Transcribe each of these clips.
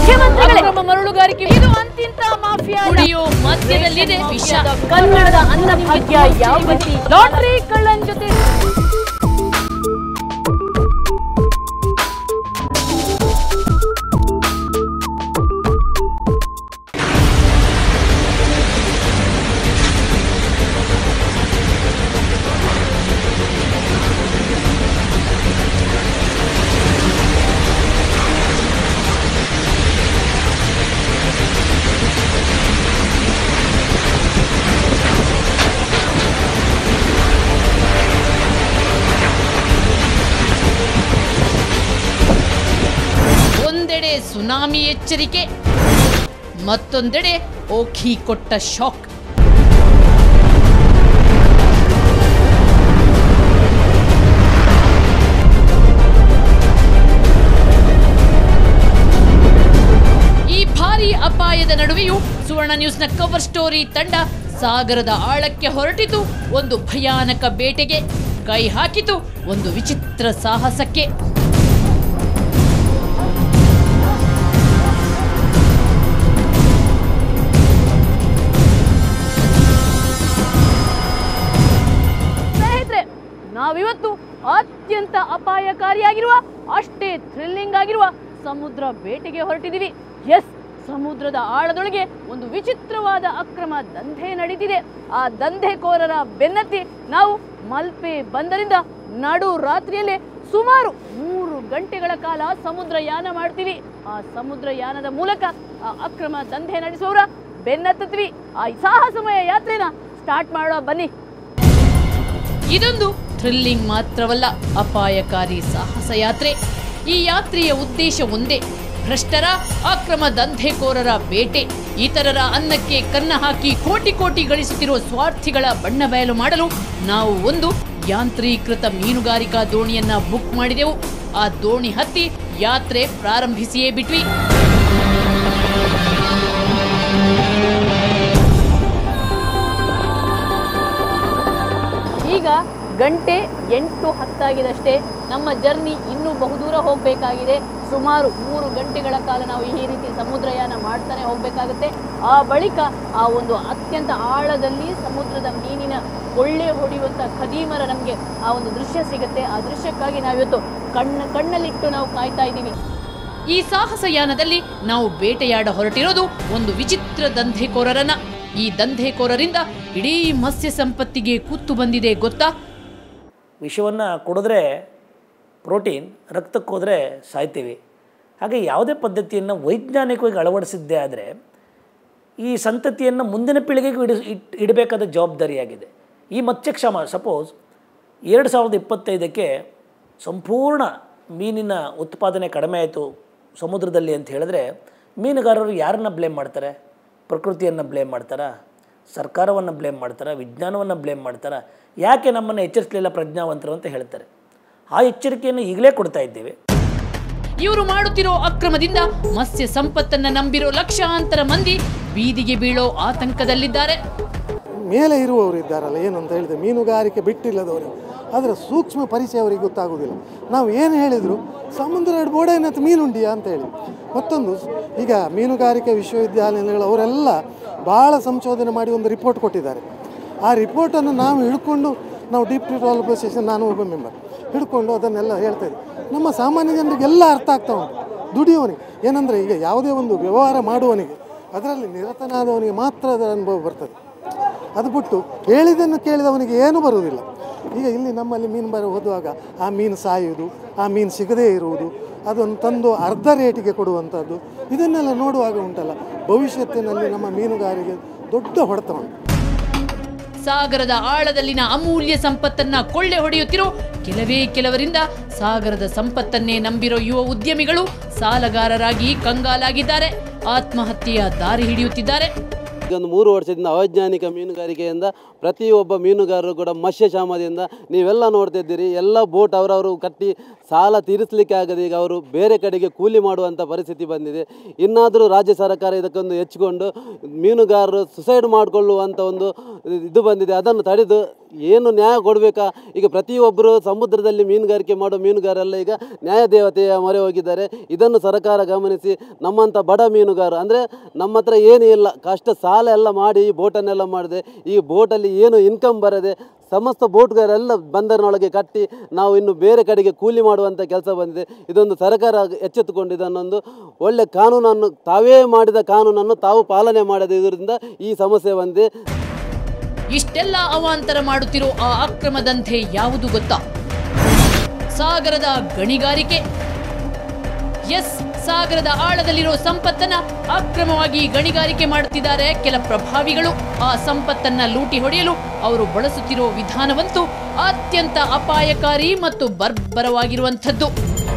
ಮುಖ್ಯಮಂತ್ರಿಗಳೇ ಮರಳುಗಾರಿಕೆ ಇದು ಅಂತಿಂತ ಮಾಫಿಯಾ ಕುಡಿಯೋ ಮದ್ಯದಲ್ಲಿದೆ ವಿಷ ಕನ್ನಡದ ಅನ್ನಭಾಗ್ಯ ಯಾವ ಗತಿ ಲಾಟ್ರಿ ಕಳ್ಳನ್ ಜೊತೆ ಒಂದೆಡೆ ಸುನಾಮಿ ಎಚ್ಚರಿಕೆ ಮತ್ತೊಂದೆಡೆ ಓಖಿ ಕೊಟ್ಟ ಶಾಕ್ ಈ ಭಾರಿ ಅಪಾಯದ ನಡುವೆಯೂ ಸುವರ್ಣ ನ್ಯೂಸ್ನ ಕವರ್ ಸ್ಟೋರಿ ತಂಡ ಸಾಗರದ ಆಳಕ್ಕೆ ಹೊರಟಿತು ಒಂದು ಭಯಾನಕ ಬೇಟೆಗೆ ಕೈ ಹಾಕಿತು ಒಂದು ವಿಚಿತ್ರ ಸಾಹಸಕ್ಕೆ ಸ್ನೇಹಿತರೆ ನಾವಿವತ್ತು ಅತ್ಯಂತ ಅಪಾಯಕಾರಿಯಾಗಿರುವ ಅಷ್ಟೇ ಥ್ರಿಲ್ಲಿಂಗ್ ಆಗಿರುವ ಸಮುದ್ರ ಬೇಟೆಗೆ ಹೊರಟಿದ್ದೀವಿ ಎಸ್ ಸಮುದ್ರದ ಆಳದೊಳಗೆ ಒಂದು ವಿಚಿತ್ರವಾದ ಅಕ್ರಮ ದಂಧೆ ನಡೀತಿದೆ ಆ ದಂಧೆಕೋರರ ಬೆನ್ನತ್ತಿ ನಾವು ಮಲ್ಪೆ ಬಂದರಿಂದ ನಡು ರಾತ್ರಿಯಲ್ಲೇ ಸುಮಾರು ಮೂರು ಗಂಟೆಗಳ ಕಾಲ ಸಮುದ್ರ ಯಾನ ಮಾಡ್ತೀವಿ ಆ ಸಮುದ್ರ ಯಾನದ ಮೂಲಕ ಆ ಅಕ್ರಮ ದಂಧೆ ನಡೆಸುವವರ ಬೆನ್ನತ್ತೀವಿ ಆ ಸಾಹಸಮಯ ಯಾತ್ರೆನ ಸ್ಟಾರ್ಟ್ ಮಾಡುವ ಬನ್ನಿ ಇದೊಂದು ಥ್ರಿಲ್ಲಿಂಗ್ ಮಾತ್ರವಲ್ಲ ಅಪಾಯಕಾರಿ ಸಾಹಸ ಯಾತ್ರೆ ಈ ಯಾತ್ರೆಯ ಉದ್ದೇಶ ಒಂದೇ ಭ್ರಷ್ಟರ ಅಕ್ರಮ ದಂಧೆಕೋರರ ಬೇಟೆ ಇತರರ ಅನ್ನಕ್ಕೆ ಕನ್ನ ಹಾಕಿ ಕೋಟಿ ಕೋಟಿ ಗಳಿಸುತ್ತಿರುವ ಸ್ವಾರ್ಥಿಗಳ ಬಣ್ಣ ಬಯಲು ಮಾಡಲು ನಾವು ಒಂದು ಯಾಂತ್ರೀಕೃತ ಮೀನುಗಾರಿಕಾ ದೋಣಿಯನ್ನ ಬುಕ್ ಮಾಡಿದೆವು ಆ ದೋಣಿ ಹತ್ತಿ ಯಾತ್ರೆ ಪ್ರಾರಂಭಿಸಿಯೇ ಬಿಟ್ವಿ ಈಗ ಗಂಟೆ ಎಂಟು ಹತ್ತಾಗಿದಷ್ಟೇ ನಮ್ಮ ಜರ್ನಿ ಇನ್ನೂ ಬಹುದೂರ ಹೋಗಬೇಕಾಗಿದೆ ಸುಮಾರು ಮೂರು ಗಂಟೆಗಳ ಕಾಲ ನಾವು ಈ ರೀತಿ ಸಮುದ್ರಯಾನ ಮಾಡ್ತಾನೆ ಹೋಗಬೇಕಾಗುತ್ತೆ ಆ ಬಳಿಕ ಆ ಒಂದು ಅತ್ಯಂತ ಆಳದಲ್ಲಿ ಸಮುದ್ರದ ಮೀನಿನ ಕೊಳ್ಳೆ ಹೊಡೆಯುವಂಥ ಖದೀಮರ ನಮಗೆ ಆ ಒಂದು ದೃಶ್ಯ ಸಿಗುತ್ತೆ ಆ ದೃಶ್ಯಕ್ಕಾಗಿ ನಾವಿವತ್ತು ಕಣ್ಣ ಕಣ್ಣಲ್ಲಿಟ್ಟು ನಾವು ಕಾಯ್ತಾ ಇದ್ದೀವಿ ಈ ಸಾಹಸಯಾನದಲ್ಲಿ ನಾವು ಬೇಟೆಯಾಡ ಹೊರಟಿರೋದು ಒಂದು ವಿಚಿತ್ರ ದಂಧೆಕೋರರನ್ನ ಈ ದಂಧೆಕೋರರಿಂದ ಇಡೀ ಮತ್ಸ್ಯ ಸಂಪತ್ತಿಗೆ ಕುತ್ತು ಬಂದಿದೆ ಗೊತ್ತಾ ವಿಷವನ್ನು ಕುಡಿದ್ರೆ ಪ್ರೋಟೀನ್ ರಕ್ತಕ್ಕೆ ಹೋದರೆ ಸಾಯ್ತೀವಿ ಹಾಗೆ ಯಾವುದೇ ಪದ್ಧತಿಯನ್ನು ವೈಜ್ಞಾನಿಕವಾಗಿ ಅಳವಡಿಸಿದ್ದೇ ಆದರೆ ಈ ಸಂತತಿಯನ್ನು ಮುಂದಿನ ಪೀಳಿಗೆಗೂ ಇಡ ಇಟ್ ಇಡಬೇಕಾದ ಜವಾಬ್ದಾರಿಯಾಗಿದೆ ಈ ಮತ್ಸ್ಯಕ್ಷಮ ಸಪೋಸ್ ಎರಡು ಸಾವಿರದ ಇಪ್ಪತ್ತೈದಕ್ಕೆ ಸಂಪೂರ್ಣ ಮೀನಿನ ಉತ್ಪಾದನೆ ಕಡಿಮೆ ಆಯಿತು ಸಮುದ್ರದಲ್ಲಿ ಅಂತ ಹೇಳಿದ್ರೆ ಮೀನುಗಾರರು ಯಾರನ್ನ ಬ್ಲೇಮ್ ಮಾಡ್ತಾರೆ ಪ್ರಕೃತಿಯನ್ನು ಬ್ಲೇಮ್ ಮಾಡ್ತಾರಾ ಸರ್ಕಾರವನ್ನು ಬ್ಲೇಮ್ ಮಾಡ್ತಾರಾ ವಿಜ್ಞಾನವನ್ನು ಬ್ಲೇಮ್ ಮಾಡ್ತಾರಾ ಯಾಕೆ ನಮ್ಮನ್ನು ಎಚ್ಚರಿಸಲಿಲ್ಲ ಪ್ರಜ್ಞಾವಂತರು ಅಂತ ಹೇಳ್ತಾರೆ ಆ ಎಚ್ಚರಿಕೆಯನ್ನು ಈಗಲೇ ಕೊಡ್ತಾ ಇದ್ದೇವೆ ಇವರು ಮಾಡುತ್ತಿರೋ ಅಕ್ರಮದಿಂದ ಮತ್ಸ್ಯ ಸಂಪತ್ತನ್ನ ನಂಬಿರೋ ಲಕ್ಷಾಂತರ ಮಂದಿ ಬೀದಿಗೆ ಬೀಳೋ ಆತಂಕದಲ್ಲಿದ್ದಾರೆ ಮೇಲೆ ಇರುವವರು ಇದ್ದಾರಲ್ಲ ಏನು ಅಂತ ಹೇಳಿದ್ರೆ ಮೀನುಗಾರಿಕೆ ಬಿಟ್ಟಿಲ್ಲದವರು ಅದರ ಸೂಕ್ಷ್ಮ ಪರಿಚಯ ಅವರಿಗೆ ಗೊತ್ತಾಗೋದಿಲ್ಲ ನಾವು ಏನು ಹೇಳಿದರು ಸಮುದ್ರ ಬೋಡೇನತ್ತು ಮೀನುಂಡಿಯಾ ಅಂತ ಹೇಳಿ ಮತ್ತೊಂದು ಈಗ ಮೀನುಗಾರಿಕೆ ವಿಶ್ವವಿದ್ಯಾಲಯಗಳು ಅವರೆಲ್ಲ ಭಾಳ ಸಂಶೋಧನೆ ಮಾಡಿ ಒಂದು ರಿಪೋರ್ಟ್ ಕೊಟ್ಟಿದ್ದಾರೆ ಆ ರಿಪೋರ್ಟನ್ನು ನಾವು ಹಿಡ್ಕೊಂಡು ನಾವು ಡೀಪ್ ಡೆವಲಪ್ ಅಸೋಸಿಯೇಷನ್ ನಾನು ಒಬ್ಬ ಮೆಂಬರ್ ಹಿಡ್ಕೊಂಡು ಅದನ್ನೆಲ್ಲ ಹೇಳ್ತಾ ಇದ್ದೆ ನಮ್ಮ ಸಾಮಾನ್ಯ ಜನರಿಗೆಲ್ಲ ಅರ್ಥ ಆಗ್ತಾ ಉಂಟು ದುಡಿಯೋನಿಗೆ ಏನಂದರೆ ಈಗ ಯಾವುದೇ ಒಂದು ವ್ಯವಹಾರ ಮಾಡುವವನಿಗೆ ಅದರಲ್ಲಿ ನಿರತನಾದವನಿಗೆ ಮಾತ್ರ ಅದರ ಅನುಭವ ಬರ್ತದೆ ಅದು ಬಿಟ್ಟು ಹೇಳಿದ್ದನ್ನು ಕೇಳಿದವನಿಗೆ ಏನೂ ಬರುವುದಿಲ್ಲ ಈಗ ಇಲ್ಲಿ ನಮ್ಮಲ್ಲಿ ಮೀನು ಬರ ಹೋದುವಾಗ ಆ ಮೀನು ಸಾಯುವುದು ಆ ಮೀನು ಸಿಗದೇ ಇರುವುದು ಅದನ್ನು ತಂದು ಅರ್ಧ ರೇಟಿಗೆ ಕೊಡುವಂಥದ್ದು ಇದನ್ನೆಲ್ಲ ನೋಡುವಾಗ ಉಂಟಲ್ಲ ಭವಿಷ್ಯತ್ತಿನಲ್ಲಿ ನಮ್ಮ ಮೀನುಗಾರಿಗೆ ದೊಡ್ಡ ಹೊಡೆತ ಉಂಟು ಸಾಗರದ ಆಳದಲ್ಲಿನ ಅಮೂಲ್ಯ ಸಂಪತ್ತನ್ನ ಕೊಳ್ಳೆ ಹೊಡೆಯುತ್ತಿರೋ ಕೆಲವೇ ಕೆಲವರಿಂದ ಸಾಗರದ ಸಂಪತ್ತನ್ನೇ ನಂಬಿರೋ ಯುವ ಉದ್ಯಮಿಗಳು ಸಾಲಗಾರರಾಗಿ ಕಂಗಾಲಾಗಿದ್ದಾರೆ ಆತ್ಮಹತ್ಯೆಯ ದಾರಿ ಹಿಡಿಯುತ್ತಿದ್ದಾರೆ ಇದೊಂದು ಮೂರು ವರ್ಷದಿಂದ ಅವೈಜ್ಞಾನಿಕ ಮೀನುಗಾರಿಕೆಯಿಂದ ಪ್ರತಿಯೊಬ್ಬ ಮೀನುಗಾರರು ಕೂಡ ಮತ್ಸ್ಯಶಾಮದಿಂದ ನೀವೆಲ್ಲ ನೋಡ್ತಾ ಇದ್ದೀರಿ ಎಲ್ಲ ಬೋಟ್ ಅವರವರು ಕಟ್ಟಿ ಸಾಲ ತೀರಿಸಲಿಕ್ಕೆ ಆಗದೆ ಈಗ ಅವರು ಬೇರೆ ಕಡೆಗೆ ಕೂಲಿ ಮಾಡುವಂಥ ಪರಿಸ್ಥಿತಿ ಬಂದಿದೆ ಇನ್ನಾದರೂ ರಾಜ್ಯ ಸರ್ಕಾರ ಇದಕ್ಕೊಂದು ಹೆಚ್ಚಿಕೊಂಡು ಮೀನುಗಾರರು ಸುಸೈಡ್ ಮಾಡಿಕೊಳ್ಳುವಂಥ ಒಂದು ಇದು ಬಂದಿದೆ ಅದನ್ನು ತಡೆದು ಏನು ನ್ಯಾಯ ಕೊಡಬೇಕಾ ಈಗ ಪ್ರತಿಯೊಬ್ಬರು ಸಮುದ್ರದಲ್ಲಿ ಮೀನುಗಾರಿಕೆ ಮಾಡೋ ಮೀನುಗಾರೆಲ್ಲ ಈಗ ನ್ಯಾಯ ದೇವತೆಯ ಮೊರೆ ಹೋಗಿದ್ದಾರೆ ಇದನ್ನು ಸರ್ಕಾರ ಗಮನಿಸಿ ನಮ್ಮಂಥ ಬಡ ಮೀನುಗಾರರು ಅಂದರೆ ನಮ್ಮ ಹತ್ರ ಏನೂ ಇಲ್ಲ ಕಷ್ಟ ಸಾಲ ಎಲ್ಲ ಮಾಡಿ ಈ ಬೋಟನ್ನೆಲ್ಲ ಮಾಡಿದೆ ಈ ಬೋಟಲ್ಲಿ ಏನು ಇನ್ಕಮ್ ಬರದೆ ಸಮಸ್ತ ಬೋಟ್ಗಾರೆಲ್ಲ ಬಂದರಿನೊಳಗೆ ಕಟ್ಟಿ ನಾವು ಇನ್ನು ಬೇರೆ ಕಡೆಗೆ ಕೂಲಿ ಮಾಡುವಂಥ ಕೆಲಸ ಬಂದಿದೆ ಇದೊಂದು ಸರ್ಕಾರ ಎಚ್ಚೆತ್ತುಕೊಂಡು ಇದನ್ನೊಂದು ಒಳ್ಳೆ ಕಾನೂನನ್ನು ತಾವೇ ಮಾಡಿದ ಕಾನೂನನ್ನು ತಾವು ಪಾಲನೆ ಮಾಡದೆ ಇದರಿಂದ ಈ ಸಮಸ್ಯೆ ಬಂದಿದೆ ಇಷ್ಟೆಲ್ಲ ಅವಾಂತರ ಮಾಡುತ್ತಿರೋ ಆ ಅಕ್ರಮದಂತೆ ಯಾವುದು ಗೊತ್ತಾ ಸಾಗರದ ಗಣಿಗಾರಿಕೆ ಎಸ್ ಸಾಗರದ ಆಳದಲ್ಲಿರೋ ಸಂಪತ್ತನ್ನ ಅಕ್ರಮವಾಗಿ ಗಣಿಗಾರಿಕೆ ಮಾಡುತ್ತಿದ್ದಾರೆ ಕೆಲ ಪ್ರಭಾವಿಗಳು ಆ ಸಂಪತ್ತನ್ನ ಲೂಟಿ ಹೊಡೆಯಲು ಅವರು ಬಳಸುತ್ತಿರೋ ವಿಧಾನವಂತೂ ಅತ್ಯಂತ ಅಪಾಯಕಾರಿ ಮತ್ತು ಬರ್ಬರವಾಗಿರುವಂಥದ್ದು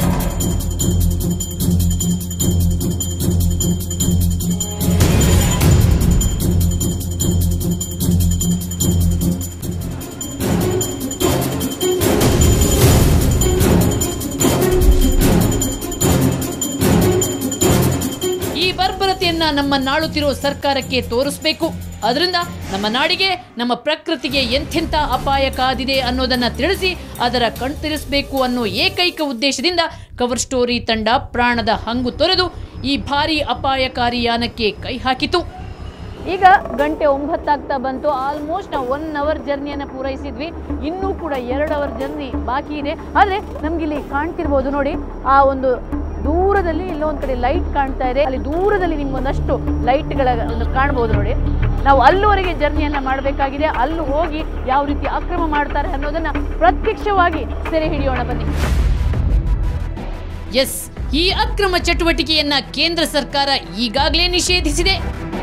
ಈ ಬರ್ಬರತೆಯನ್ನ ನಮ್ಮ ನಾಳುತ್ತಿರೋ ಸರ್ಕಾರಕ್ಕೆ ತೋರಿಸ್ಬೇಕು ಅದರಿಂದ ನಮ್ಮ ನಾಡಿಗೆ ನಮ್ಮ ಪ್ರಕೃತಿಗೆ ಎಂಥೆಂಥ ಅಪಾಯ ಕಾದಿದೆ ಅನ್ನೋದನ್ನ ತಿಳಿಸಿ ಅದರ ಕಣ್ತಿರಿಸಬೇಕು ಅನ್ನೋ ಏಕೈಕ ಉದ್ದೇಶದಿಂದ ಕವರ್ ಸ್ಟೋರಿ ತಂಡ ಪ್ರಾಣದ ಹಂಗು ತೊರೆದು ಈ ಭಾರಿ ಅಪಾಯಕಾರಿ ಯಾನಕ್ಕೆ ಕೈ ಹಾಕಿತು ಈಗ ಗಂಟೆ ಒಂಬತ್ತಾಗ್ತಾ ಬಂತು ಆಲ್ಮೋಸ್ಟ್ ನಾವು ಒನ್ ಅವರ್ ಜರ್ನಿಯನ್ನು ಪೂರೈಸಿದ್ವಿ ಇನ್ನೂ ಕೂಡ ಎರಡು ಅವರ್ ಜರ್ನಿ ಬಾಕಿ ಇದೆ ಆದರೆ ನಮ್ಗೆ ಇಲ್ಲಿ ಕಾಣ್ತಿರ್ಬೋದು ನೋಡಿ ಆ ಒಂದು ದೂರದಲ್ಲಿ ಇಲ್ಲೋ ಒಂದು ಕಡೆ ಲೈಟ್ ಕಾಣ್ತಾ ಇದೆ ಅಲ್ಲಿ ದೂರದಲ್ಲಿ ನಿಮ್ಗೆ ಒಂದಷ್ಟು ಲೈಟ್ಗಳ ಒಂದು ಕಾಣ್ಬೋದು ನೋಡಿ ನಾವು ಅಲ್ಲಿವರೆಗೆ ಜರ್ನಿಯನ್ನ ಮಾಡಬೇಕಾಗಿದೆ ಅಲ್ಲಿ ಹೋಗಿ ಯಾವ ರೀತಿ ಅಕ್ರಮ ಮಾಡ್ತಾರೆ ಅನ್ನೋದನ್ನ ಪ್ರತ್ಯಕ್ಷವಾಗಿ ಸೆರೆ ಹಿಡಿಯೋಣ ಬನ್ನಿ ಎಸ್ ಈ ಅಕ್ರಮ ಚಟುವಟಿಕೆಯನ್ನ ಕೇಂದ್ರ ಸರ್ಕಾರ ಈಗಾಗಲೇ ನಿಷೇಧಿಸಿದೆ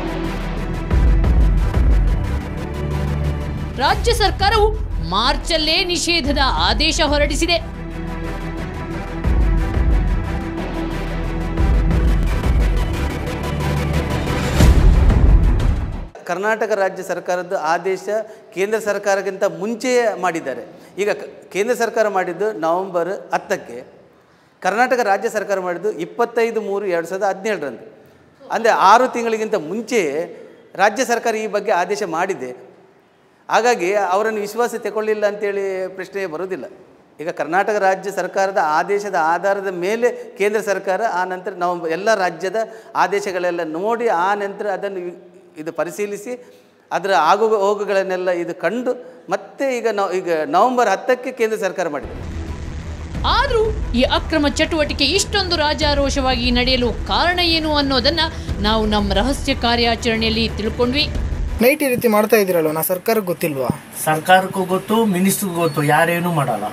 ರಾಜ್ಯ ಸರ್ಕಾರವು ಮಾರ್ಚಲ್ಲೇ ನಿಷೇಧದ ಆದೇಶ ಹೊರಡಿಸಿದೆ ಕರ್ನಾಟಕ ರಾಜ್ಯ ಸರ್ಕಾರದ ಆದೇಶ ಕೇಂದ್ರ ಸರ್ಕಾರಕ್ಕಿಂತ ಮುಂಚೆಯೇ ಮಾಡಿದ್ದಾರೆ ಈಗ ಕ- ಕೇಂದ್ರ ಸರ್ಕಾರ ಮಾಡಿದ್ದು ನವೆಂಬರ್ ಹತ್ತಕ್ಕೆ ಕರ್ನಾಟಕ ರಾಜ್ಯ ಸರ್ಕಾರ ಮಾಡಿದ್ದು ಇಪ್ಪತ್ತೈದು ಮೂರು ಎರಡು ಸಾವಿರದ ಹದಿನೇಳರಂದು ಅಂದರೆ ಆರು ತಿಂಗಳಿಗಿಂತ ಮುಂಚೆಯೇ ರಾಜ್ಯ ಸರ್ಕಾರ ಈ ಬಗ್ಗೆ ಆದೇಶ ಮಾಡಿದೆ ಹಾಗಾಗಿ ಅವರನ್ನು ವಿಶ್ವಾಸ ತಗೊಳ್ಳಿಲ್ಲ ಅಂತೇಳಿ ಪ್ರಶ್ನೆ ಬರೋದಿಲ್ಲ ಈಗ ಕರ್ನಾಟಕ ರಾಜ್ಯ ಸರ್ಕಾರದ ಆದೇಶದ ಆಧಾರದ ಮೇಲೆ ಕೇಂದ್ರ ಸರ್ಕಾರ ಆ ನಂತರ ನಾವು ಎಲ್ಲ ರಾಜ್ಯದ ಆದೇಶಗಳೆಲ್ಲ ನೋಡಿ ಆ ನಂತರ ಅದನ್ನು ವಿ- ಇದು ಪರಿಶೀಲಿಸಿ ಅದರ ಆಗು ಹೋಗುಗಳನ್ನೆಲ್ಲ ಇದು ಕಂಡು ಮತ್ತೆ ಈಗ ನಾವು ಈಗ ನವೆಂಬರ್ ಹತ್ತಕ್ಕೆ ಕೇಂದ್ರ ಸರ್ಕಾರ ಮಾಡಿದೆ ಆದರೂ ಈ ಅಕ್ರಮ ಚಟುವಟಿಕೆ ಇಷ್ಟೊಂದು ರಾಜಾರೋಷವಾಗಿ ನಡೆಯಲು ಕಾರಣ ಏನು ಅನ್ನೋದನ್ನ ನಾವು ನಮ್ಮ ರಹಸ್ಯ ಕಾರ್ಯಾಚರಣೆಯಲ್ಲಿ ತಿಳ್ಕೊಂಡ್ವಿ ನೈಟ್ ಈ ರೀತಿ ಮಾಡ್ತಾ ಇದ್ದೀರಲ್ವ ನಾ ಸರ್ಕಾರಕ್ಕೆ ಗೊತ್ತಿಲ್ವಾ ಸರ್ಕಾರಕ್ಕೂ ಗೊತ್ತು ಮಿನಿಸ್ಟ್ರಿಗೂ ಗೊತ್ತು ಯಾರೇನೂ ಮಾಡಲ್ಲ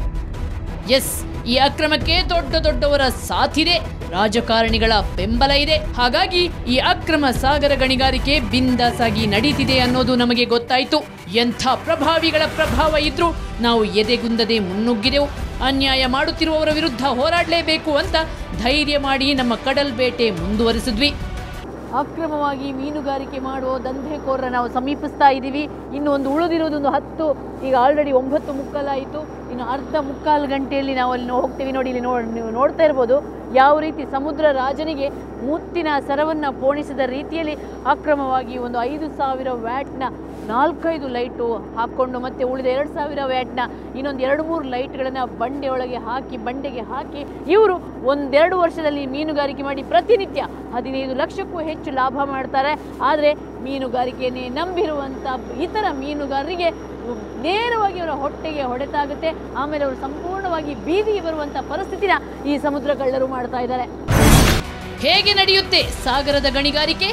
ಎಸ್ ಈ ಅಕ್ರಮಕ್ಕೆ ದೊಡ್ಡ ದೊಡ್ಡವರ ಸಾಥಿದೆ ರಾಜಕಾರಣಿಗಳ ಬೆಂಬಲ ಇದೆ ಹಾಗಾಗಿ ಈ ಅಕ್ರಮ ಸಾಗರ ಗಣಿಗಾರಿಕೆ ಬಿಂದಾಸಾಗಿ ನಡೀತಿದೆ ಅನ್ನೋದು ನಮಗೆ ಗೊತ್ತಾಯಿತು ಎಂಥ ಪ್ರಭಾವಿಗಳ ಪ್ರಭಾವ ಇದ್ರೂ ನಾವು ಎದೆಗುಂದದೆ ಮುನ್ನುಗ್ಗಿದೆವು ಅನ್ಯಾಯ ಮಾಡುತ್ತಿರುವವರ ವಿರುದ್ಧ ಹೋರಾಡಲೇಬೇಕು ಅಂತ ಧೈರ್ಯ ಮಾಡಿ ನಮ್ಮ ಕಡಲ್ ಬೇಟೆ ಮುಂದುವರಿಸಿದ್ವಿ ಅಕ್ರಮವಾಗಿ ಮೀನುಗಾರಿಕೆ ಮಾಡುವ ದಂಧೆಕೋರರ ನಾವು ಸಮೀಪಿಸ್ತಾ ಇದ್ದೀವಿ ಇನ್ನು ಒಂದು ಉಳಿದಿರೋದೊಂದು ಹತ್ತು ಈಗ ಆಲ್ರೆಡಿ ಒಂಬತ್ತು ಮುಕ್ಕಾಲಾಯಿತು ಇನ್ನು ಅರ್ಧ ಮುಕ್ಕಾಲು ಗಂಟೆಯಲ್ಲಿ ನಾವು ಅಲ್ಲಿ ಹೋಗ್ತೀವಿ ನೋಡಿ ಇಲ್ಲಿ ನೋಡಿ ನೀವು ನೋಡ್ತಾ ಇರ್ಬೋದು ಯಾವ ರೀತಿ ಸಮುದ್ರ ರಾಜನಿಗೆ ಮುತ್ತಿನ ಸರವನ್ನು ಪೋಣಿಸಿದ ರೀತಿಯಲ್ಲಿ ಅಕ್ರಮವಾಗಿ ಒಂದು ಐದು ಸಾವಿರ ವ್ಯಾಟ್ನ ನಾಲ್ಕೈದು ಲೈಟು ಹಾಕ್ಕೊಂಡು ಮತ್ತೆ ಉಳಿದ ಎರಡು ಸಾವಿರ ವ್ಯಾಟ್ನ ಇನ್ನೊಂದು ಎರಡು ಮೂರು ಲೈಟ್ಗಳನ್ನು ಬಂಡೆ ಒಳಗೆ ಹಾಕಿ ಬಂಡೆಗೆ ಹಾಕಿ ಇವರು ಒಂದೆರಡು ವರ್ಷದಲ್ಲಿ ಮೀನುಗಾರಿಕೆ ಮಾಡಿ ಪ್ರತಿನಿತ್ಯ ಹದಿನೈದು ಲಕ್ಷಕ್ಕೂ ಹೆಚ್ಚು ಲಾಭ ಮಾಡ್ತಾರೆ ಆದರೆ ಮೀನುಗಾರಿಕೆಯನ್ನೇ ನಂಬಿರುವಂಥ ಇತರ ಮೀನುಗಾರರಿಗೆ ನೇರವಾಗಿ ಅವರ ಹೊಟ್ಟೆಗೆ ಹೊಡೆತಾಗುತ್ತೆ ಆಮೇಲೆ ಅವರು ಸಂಪೂರ್ಣವಾಗಿ ಬೀದಿಗೆ ಬರುವಂಥ ಪರಿಸ್ಥಿತಿನ ಈ ಸಮುದ್ರ ಕಳ್ಳರು ಮಾಡ್ತಾ ಇದ್ದಾರೆ ಹೇಗೆ ನಡೆಯುತ್ತೆ ಸಾಗರದ ಗಣಿಗಾರಿಕೆ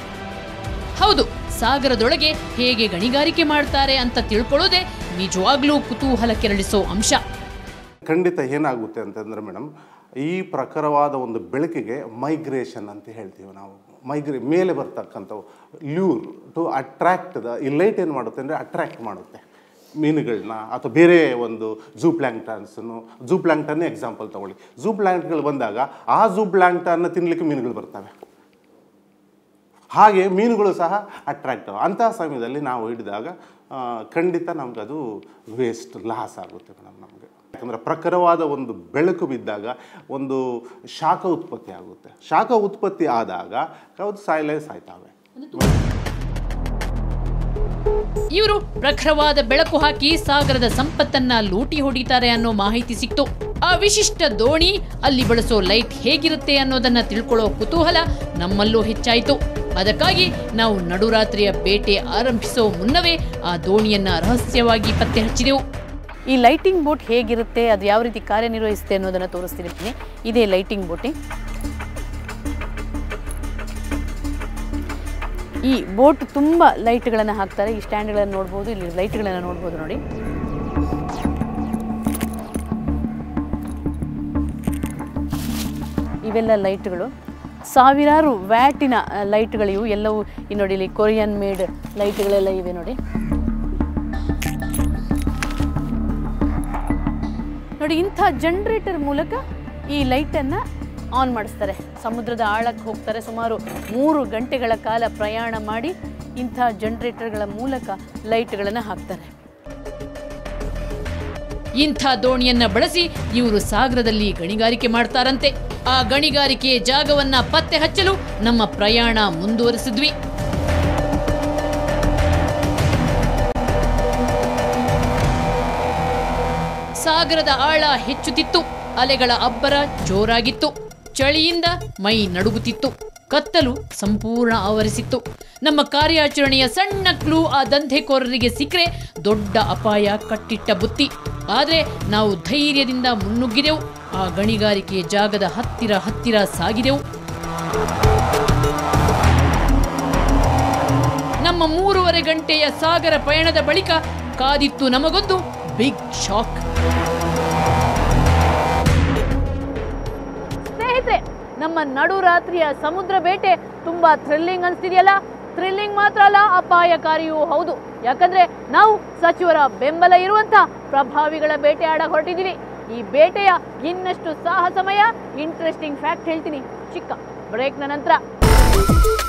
ಹೌದು ಸಾಗರದೊಳಗೆ ಹೇಗೆ ಗಣಿಗಾರಿಕೆ ಮಾಡ್ತಾರೆ ಅಂತ ತಿಳ್ಕೊಳ್ಳೋದೇ ನಿಜವಾಗ್ಲೂ ಕುತೂಹಲ ಕೆರಳಿಸೋ ಅಂಶ ಖಂಡಿತ ಏನಾಗುತ್ತೆ ಅಂತಂದರೆ ಮೇಡಮ್ ಈ ಪ್ರಖರವಾದ ಒಂದು ಬೆಳಕಿಗೆ ಮೈಗ್ರೇಷನ್ ಅಂತ ಹೇಳ್ತೀವಿ ನಾವು ಮೈಗ್ರೇ ಮೇಲೆ ಬರ್ತಕ್ಕಂಥವು ಲ್ಯೂರ್ ಟು ಅಟ್ರ್ಯಾಕ್ಟ್ ದ ಈ ಲೈಟ್ ಏನು ಮಾಡುತ್ತೆ ಅಂದರೆ ಅಟ್ರ್ಯಾಕ್ಟ್ ಮಾಡುತ್ತೆ ಮೀನುಗಳನ್ನ ಅಥವಾ ಬೇರೆ ಒಂದು ಝೂ ಪ್ಲ್ಯಾಂಕ್ಟನ್ಸನ್ನು ಝೂ ಪ್ಲ್ಯಾಂಕ್ಟನ್ನೇ ಎಕ್ಸಾಂಪಲ್ ತಗೊಳ್ಳಿ ಝೂ ಪ್ಲ್ಯಾಂಕ್ಟ್ಗಳು ಬಂದಾಗ ಆ ಝೂ ಪ್ಲ್ಯಾಂಕ್ಟನ್ನ ತಿನ್ನಲಿಕ್ಕೆ ಮೀನುಗಳು ಬರ್ತವೆ ಹಾಗೆ ಮೀನುಗಳು ಸಹ ಅಟ್ರಾಕ್ಟ್ ಅಂತಹ ಸಮಯದಲ್ಲಿ ನಾವು ಹಿಡಿದಾಗ ಆ, ಖಂಡಿತ ನಮ್ಗೆ ಅದು ವೇಸ್ಟ್ ಲಾಸ್ ಆಗುತ್ತೆ ಮೇಡಮ್ ನಮಗೆ ಯಾಕಂದರೆ ಪ್ರಖರವಾದ ಒಂದು ಬೆಳಕು ಬಿದ್ದಾಗ ಒಂದು ಶಾಖ ಉತ್ಪತ್ತಿ ಆಗುತ್ತೆ ಶಾಖ ಉತ್ಪತ್ತಿ ಆದಾಗ ಯಾವುದು ಸಾಯಲೇ ಸಾಯ್ತಾವೆ ಇವರು ಪ್ರಖರವಾದ ಬೆಳಕು ಹಾಕಿ ಸಾಗರದ ಸಂಪತ್ತನ್ನ ಲೂಟಿ ಹೊಡಿತಾರೆ ಅನ್ನೋ ಮಾಹಿತಿ ಸಿಕ್ತು ಆ ವಿಶಿಷ್ಟ ದೋಣಿ ಅಲ್ಲಿ ಬಳಸೋ ಲೈಟ್ ಹೇಗಿರುತ್ತೆ ಅನ್ನೋದನ್ನ ತಿಳ್ಕೊಳ್ಳೋ ಕುತೂಹಲ ನಮ್ಮಲ್ಲೂ ಹೆಚ್ಚಾಯಿತು ಅದಕ್ಕಾಗಿ ನಾವು ನಡುರಾತ್ರಿಯ ಬೇಟೆ ಆರಂಭಿಸೋ ಮುನ್ನವೇ ಆ ದೋಣಿಯನ್ನ ರಹಸ್ಯವಾಗಿ ಪತ್ತೆ ಹಚ್ಚಿದೆವು ಈ ಲೈಟಿಂಗ್ ಬೋಟ್ ಹೇಗಿರುತ್ತೆ ಅದು ಯಾವ ರೀತಿ ಕಾರ್ಯನಿರ್ವಹಿಸುತ್ತೆ ಅನ್ನೋದನ್ನು ತೋರಿಸ್ತೀನಿ ಇದೇ ಲೈಟಿಂಗ್ ಬೋಟಿ ಈ ಬೋಟ್ ತುಂಬ ಲೈಟ್ಗಳನ್ನು ಹಾಕ್ತಾರೆ ಈ ಸ್ಟ್ಯಾಂಡ್ಗಳನ್ನು ನೋಡ್ಬೋದು ಇಲ್ಲಿ ಲೈಟ್ಗಳನ್ನು ನೋಡ್ಬೋದು ನೋಡಿ ಇವೆಲ್ಲ ಲೈಟ್ಗಳು ಸಾವಿರಾರು ವ್ಯಾಟಿನ ಆ, ಲೈಟ್ಗಳಿವು ಎಲ್ಲವೂ ಈ ನೋಡಿ ಇಲ್ಲಿ ಕೊರಿಯನ್ ಮೇಡ್ ಲೈಟ್ಗಳೆಲ್ಲ ಇವೆ ನೋಡಿ ನೋಡಿ ಇಂಥ ಜನರೇಟರ್ ಮೂಲಕ ಈ ಲೈಟನ್ನು ಆನ್ ಮಾಡಿಸ್ತಾರೆ ಸಮುದ್ರದ ಆಳಕ್ಕೆ ಹೋಗ್ತಾರೆ ಸುಮಾರು ಮೂರು ಗಂಟೆಗಳ ಕಾಲ ಪ್ರಯಾಣ ಮಾಡಿ ಇಂಥ ಜನರೇಟರ್ಗಳ ಮೂಲಕ ಲೈಟ್ಗಳನ್ನು ಹಾಕ್ತಾರೆ ಇಂಥ ದೋಣಿಯನ್ನ ಬಳಸಿ ಇವರು ಸಾಗರದಲ್ಲಿ ಗಣಿಗಾರಿಕೆ ಮಾಡ್ತಾರಂತೆ ಆ ಗಣಿಗಾರಿಕೆ ಜಾಗವನ್ನ ಪತ್ತೆ ಹಚ್ಚಲು ನಮ್ಮ ಪ್ರಯಾಣ ಮುಂದುವರಿಸಿದ್ವಿ ಸಾಗರದ ಆಳ ಹೆಚ್ಚುತ್ತಿತ್ತು ಅಲೆಗಳ ಅಬ್ಬರ ಜೋರಾಗಿತ್ತು ಚಳಿಯಿಂದ ಮೈ ನಡುಗುತ್ತಿತ್ತು ಕತ್ತಲು ಸಂಪೂರ್ಣ ಆವರಿಸಿತ್ತು ನಮ್ಮ ಕಾರ್ಯಾಚರಣೆಯ ಸಣ್ಣ ಕ್ಲೂ ಆ ದಂಧೆಕೋರರಿಗೆ ಸಿಕ್ಕರೆ ದೊಡ್ಡ ಅಪಾಯ ಕಟ್ಟಿಟ್ಟ ಬುತ್ತಿ ಆದರೆ ನಾವು ಧೈರ್ಯದಿಂದ ಮುನ್ನುಗ್ಗಿದೆವು ಆ ಗಣಿಗಾರಿಕೆ ಜಾಗದ ಹತ್ತಿರ ಹತ್ತಿರ ಸಾಗಿದೆವು ನಮ್ಮ ಮೂರುವರೆ ಗಂಟೆಯ ಸಾಗರ ಪಯಣದ ಬಳಿಕ ಕಾದಿತ್ತು ನಮಗೊಂದು ಬಿಗ್ ಶಾಕ್ ಸ್ನೇಹಿತರೆ ನಮ್ಮ ನಡುರಾತ್ರಿಯ ಸಮುದ್ರ ಬೇಟೆ ತುಂಬಾ ಥ್ರಿಲ್ಲಿಂಗ್ ಅನಿಸ್ತಿದೆಯಲ್ಲ ಥ್ರಿಲ್ಲಿಂಗ್ ಮಾತ್ರ ಅಲ್ಲ ಅಪಾಯಕಾರಿಯೂ ಹೌದು ಯಾಕಂದ್ರೆ ನಾವು ಸಚಿವರ ಬೆಂಬಲ ಇರುವಂತ ಪ್ರಭಾವಿಗಳ ಬೇಟೆ ಆಡ ಹೊರಟಿದ್ದೀವಿ ಈ ಬೇಟೆಯ ಇನ್ನಷ್ಟು ಸಾಹಸಮಯ ಇಂಟ್ರೆಸ್ಟಿಂಗ್ ಫ್ಯಾಕ್ಟ್ ಹೇಳ್ತೀನಿ ಚಿಕ್ಕ ಬ್ರೇಕ್ನ ನಂತರ